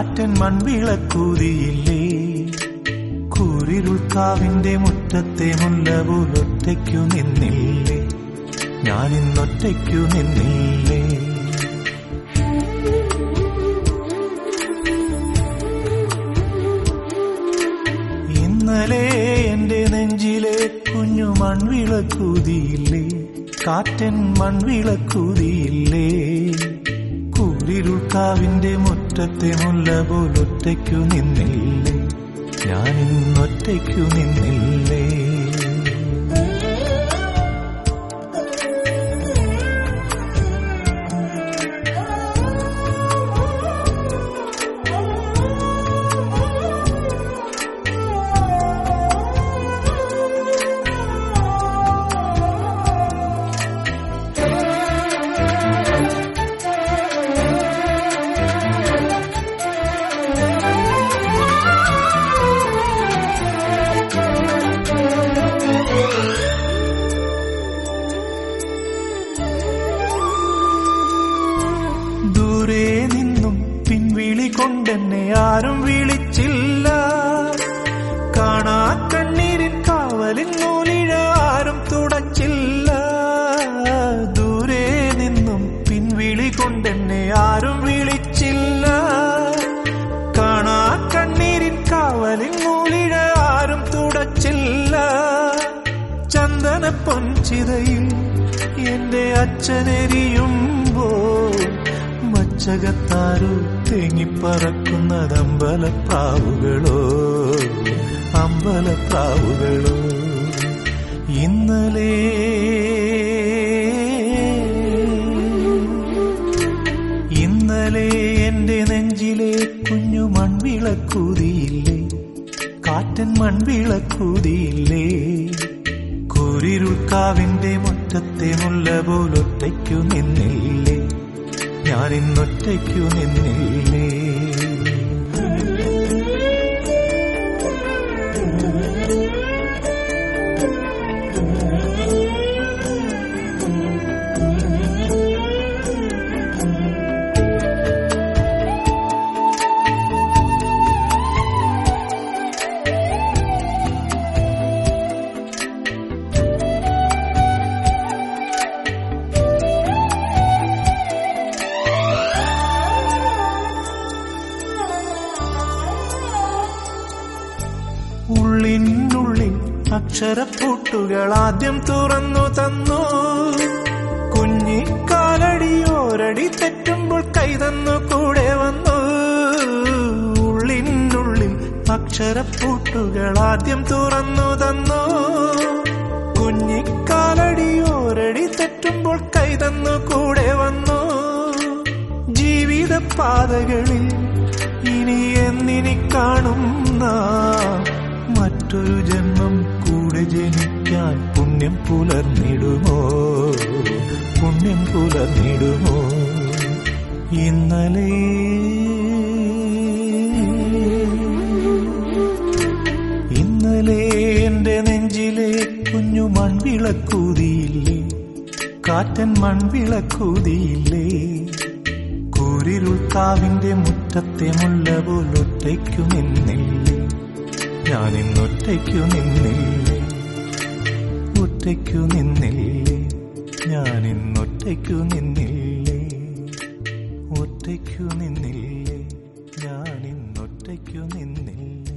കാറ്റൻ മൺവിളക്കൂതിയില്ലേ കൂരിരുൾക്കാവിന്റെ മുറ്റത്തെ മുല്ല പോലൊറ്റയ്ക്കു നിന്നില്ലേ ഞാനിന്നൊറ്റയ്ക്കു നിന്നില്ലേ ഇന്നലെ എന്റെ നെഞ്ചിലെ കുഞ്ഞു മൺവിളക്കൂതിയില്ലേ കാറ്റൻ മൺവിളക്കൂതിയില്ലേ കൂരിരുൾക്കാവിന്റെ മുറ്റത്തെ മുല്ല പോലൊറ്റയ്ക്കു നിന്നില്ലേ ഞാനിന്നൊറ്റയ്ക്കു നിന്നില്ലേ ദൂരെ നിന്നും പിൻവിളി കൊണ്ടെന്നെ ആരും വിളിച്ചില്ല കാണാ കണ്ണീരിൻ കാവലിൻ നൂലിഴ ആരും തുടച്ചില്ല ദൂരെ നിന്നും പിൻവിളി കൊണ്ടെന്നെ ആരും വിളിച്ചില്ല കാണാ കണ്ണീരിൻ കാവലിൻ നൂലിഴ ആരും തുടച്ചില്ല ചന്ദന പൊൻചിതയിൽ എന്റെ അച്ഛനെരിയുമ്പോൾ മച്ചകത്താരോ തേങ്ങിപ്പറക്കുന്നത് അമ്പലപ്രാവുകളോ അമ്പലപ്രാവുകളോ ഇന്നലെ ഇന്നലെ എന്റെ നെഞ്ചിലെ കുഞ്ഞു മൺവിളക്കൂതിയില്ലേ കാറ്റൻ മൺവിളക്കൂതിയില്ലേ കൂരിരുൾക്കാവിന്റെ മുറ്റത്തെ മുല്ല പോലൊറ്റയ്ക്കു നിന്നില്ലേ ഞാനിന്നൊറ്റയ്ക്കു നിന്നില്ലേ ഉള്ളിനുള്ളിൽ അക്ഷരപ്പൂട്ടുകൾ ആദ്യം തുറന്നു തന്നു കുഞ്ഞിക്കാലടിയോരടി തെറ്റുമ്പോൾ കൈതന്നു കൂടെ വന്നു ഉള്ളിനുള്ളിൽ അക്ഷരപ്പൂട്ടുകൾ ആദ്യം തുറന്നു തന്നു കുഞ്ഞിക്കാലടിയോരടി തെറ്റുമ്പോൾ കൈതന്നു കൂടെ വന്നു ജീവിത പാതകളിൽ ഇനി എന്നിനി കാണുന്ന മറ്റൊരു ജന്മം കൂടെ ജനിക്കാൻ പുണ്യം പുലർന്നിടുമോ പുണ്യം പുലർന്നിടുമോ ഇന്നലെ ഇന്നലെ എന്റെ നെഞ്ചിലെ കുഞ്ഞു മൺവിളക്കൂതിയില്ലേ കാറ്റൻ മൺവിളക്കൂതിയില്ലേ കൂരിരുൾക്കാവിന്റെ മുറ്റത്തെ മുല്ല പോലൊറ്റയ്ക്കു നിന്നില്ലേ ഞാനിന്നൊറ്റയ്ക്കു നിന്നില്ലേ ഒറ്റയ്ക്കു നിന്നില്ലേ ഞാനിന്നൊറ്റയ്ക്കു നിന്നില്ലേ ഒറ്റയ്ക്കു നിന്നില്ലേ ഞാനിന്നൊറ്റയ്ക്കു നിന്നില്ലേ